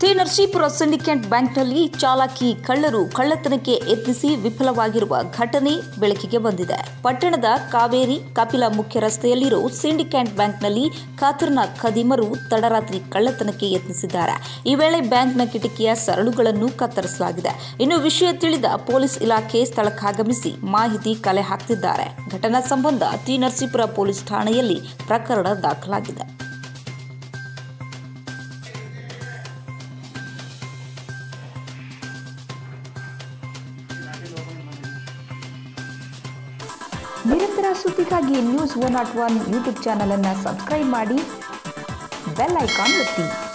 T Narasipura syndicate ಬ್ಯಾಂಕ್ನಲ್ಲಿ ಚಾಲಾಕಿ ಕಳ್ಳರು ಕಳ್ಳತನಕ್ಕೆ ಯತ್ನಿಸಿ ವಿಫಲವಾಗಿರುವ ಘಟನೆ ಬೆಳಕಿಗೆ ಬಂದಿದೆ ಪಟ್ಟಣದ ಕಾವೇರಿ ಕಪಿಲ ಮುಖ್ಯ ರಸ್ತೆಯಲ್ಲಿರೋ ಸಿಂಡಿಕೇಟ್ ಬ್ಯಾಂಕ್ನಲ್ಲಿ ಕಾತರ್ನ ಖದೀಮರು ತಡರಾತ್ರಿ ಕಳ್ಳತನಕ್ಕೆ ಯತ್ನಿಸಿದ್ದಾರೆ ಈ ವೇಳೆ ಬ್ಯಾಂಕ್ನ ಕಿಟಕಿಯ ಸರಳುಗಳನ್ನು ಕತ್ತರಿಸಲಾಗಿದೆ ಇನ್ನು ವಿಷಯ ತಿಳಿದ ಪೊಲೀಸ್ ಇಲಾಖೆ ಸ್ಥಳಕ್ಕಾಗಮಿಸಿ ಮಾಹಿತಿ ಕಲೆ ಹಾಕ್ತಿದ್ದಾರೆ ಘಟನಾ ಸಂಬಂಧ ಟಿ ನರಸೀಪುರ ಪೊಲೀಸ್ ಠಾಣೆಯಲ್ಲಿ ಪ್ರಕರಣ ದಾಖಲಾಗಿದೆ ನಿರಂತರ ಸುದ್ದಿಗಾಗಿ news one not one YouTube channel ಅನ್ನು ಸಬ್ಸ್ಕ್ರೈಬ್ ಮಾಡಿ ಬೆಲ್ ಐಕಾನ್ ಒತ್ತಿ